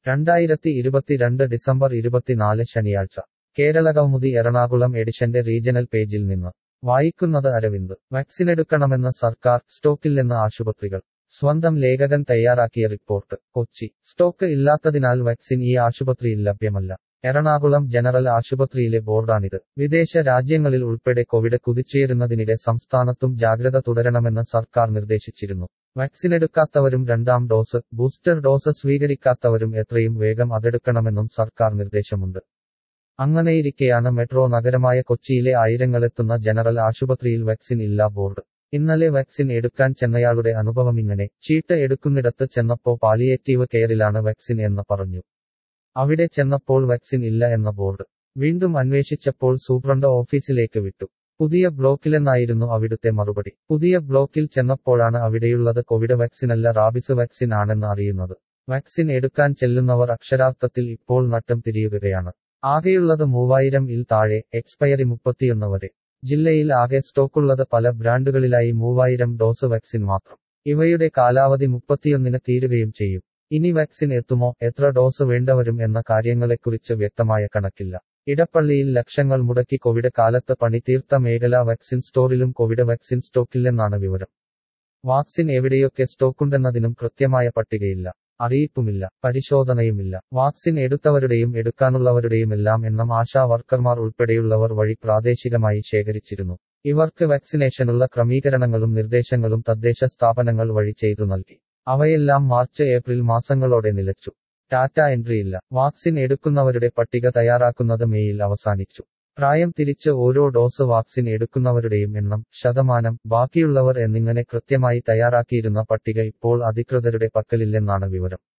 രണ്ടായിരത്തി ഇരുപത്തിരണ്ട് ഡിസംബർ ഇരുപത്തിനാല് ശനിയാഴ്ച കേരളകൗമുദി എറണാകുളം എഡിഷന്റെ റീജണൽ പേജിൽ നിന്ന് വായിക്കുന്നത് അരവിന്ദ് വാക്സിനെടുക്കണമെന്ന് സർക്കാർ സ്റ്റോക്കില്ലെന്ന് ആശുപത്രികൾ സ്വന്തം ലേഖകൻ തയ്യാറാക്കിയ റിപ്പോർട്ട് കൊച്ചി സ്റ്റോക്ക് ഇല്ലാത്തതിനാൽ വാക്സിൻ ഈ ആശുപത്രിയിൽ ലഭ്യമല്ല എറണാകുളം ജനറൽ ആശുപത്രിയിലെ ബോർഡാണിത് വിദേശ രാജ്യങ്ങളിൽ ഉൾപ്പെടെ കോവിഡ് കുതിച്ചുയരുന്നതിനിടെ സംസ്ഥാനത്തും ജാഗ്രത തുടരണമെന്ന് സർക്കാർ നിർദ്ദേശിച്ചിരുന്നു വാക്സിനെടുക്കാത്തവരും രണ്ടാം ഡോസ് ബൂസ്റ്റർ ഡോസ് സ്വീകരിക്കാത്തവരും എത്രയും വേഗം അതെടുക്കണമെന്നും സർക്കാർ നിർദ്ദേശമുണ്ട് അങ്ങനെയിരിക്കെയാണ് മെട്രോ നഗരമായ കൊച്ചിയിലെ ആയിരങ്ങളെത്തുന്ന ജനറൽ ആശുപത്രിയിൽ വാക്സിൻ ഇല്ലാ ബോർഡ് ഇന്നലെ വാക്സിൻ എടുക്കാൻ ചെന്നയാളുടെ അനുഭവമിങ്ങനെ ചീട്ട് എടുക്കുന്നിടത്ത് ചെന്നപ്പോ പാലിയേറ്റീവ് കെയറിലാണ് വാക്സിൻ എന്ന് പറഞ്ഞു അവിടെ ചെന്നപ്പോൾ വാക്സിൻ ഇല്ല എന്ന ബോർഡ് വീണ്ടും അന്വേഷിച്ചപ്പോൾ സൂപ്രണ്ട് ഓഫീസിലേക്ക് വിട്ടു പുതിയ ബ്ലോക്കിലെന്നായിരുന്നു അവിടുത്തെ മറുപടി പുതിയ ബ്ലോക്കിൽ ചെന്നപ്പോഴാണ് അവിടെയുള്ളത് കോവിഡ് വാക്സിനല്ല റാബിസ് വാക്സിൻ ആണെന്ന് അറിയുന്നത് വാക്സിൻ എടുക്കാൻ ചെല്ലുന്നവർ അക്ഷരാർത്ഥത്തിൽ ഇപ്പോൾ നട്ടം തിരിയുകയാണ് ആകെയുള്ളത് മൂവായിരം ഇൽ താഴെ എക്സ്പയറി മുപ്പത്തിയൊന്ന് വരെ ജില്ലയിൽ ആകെ സ്റ്റോക്കുള്ളത് പല ബ്രാൻഡുകളിലായി മൂവായിരം ഡോസ് വാക്സിൻ മാത്രം ഇവയുടെ കാലാവധി മുപ്പത്തിയൊന്നിന് തീരുകയും ചെയ്യും ഇനി വാക്സിൻ എത്തുമോ എത്ര ഡോസ് വേണ്ടവരും എന്ന കാര്യങ്ങളെക്കുറിച്ച് വ്യക്തമായ കണക്കില്ല ഇടപ്പള്ളിയിൽ ലക്ഷങ്ങൾ മുടക്കി കോവിഡ് കാലത്ത് പണി തീർത്ത മേഖലാ വാക്സിൻ സ്റ്റോറിലും കോവിഡ് വാക്സിൻ സ്റ്റോക്കില്ലെന്നാണ് വിവരം വാക്സിൻ എവിടെയൊക്കെ സ്റ്റോക്കുണ്ടെന്നതിനും കൃത്യമായ പട്ടികയില്ല അറിയിപ്പുമില്ല പരിശോധനയുമില്ല വാക്സിൻ എടുത്തവരുടെയും എടുക്കാനുള്ളവരുടെയുമെല്ലാം എണ്ണം ആശാ വർക്കർമാർ ഉൾപ്പെടെയുള്ളവർ വഴി പ്രാദേശികമായി ശേഖരിച്ചിരുന്നു ഇവർക്ക് വാക്സിനേഷനുള്ള ക്രമീകരണങ്ങളും നിർദ്ദേശങ്ങളും തദ്ദേശ സ്ഥാപനങ്ങൾ വഴി ചെയ്തു നൽകി അവയെല്ലാം മാർച്ച് ഏപ്രിൽ മാസങ്ങളോടെ നിലച്ചു ടാറ്റ എൻട്രിയില്ല വാക്സിൻ എടുക്കുന്നവരുടെ പട്ടിക തയ്യാറാക്കുന്നത് മേയിൽ അവസാനിച്ചു പ്രായം തിരിച്ച് ഓരോ ഡോസ് വാക്സിൻ എടുക്കുന്നവരുടെയും എണ്ണം ശതമാനം ബാക്കിയുള്ളവർ എന്നിങ്ങനെ കൃത്യമായി തയ്യാറാക്കിയിരുന്ന പട്ടിക ഇപ്പോൾ അധികൃതരുടെ പക്കലില്ലെന്നാണ് വിവരം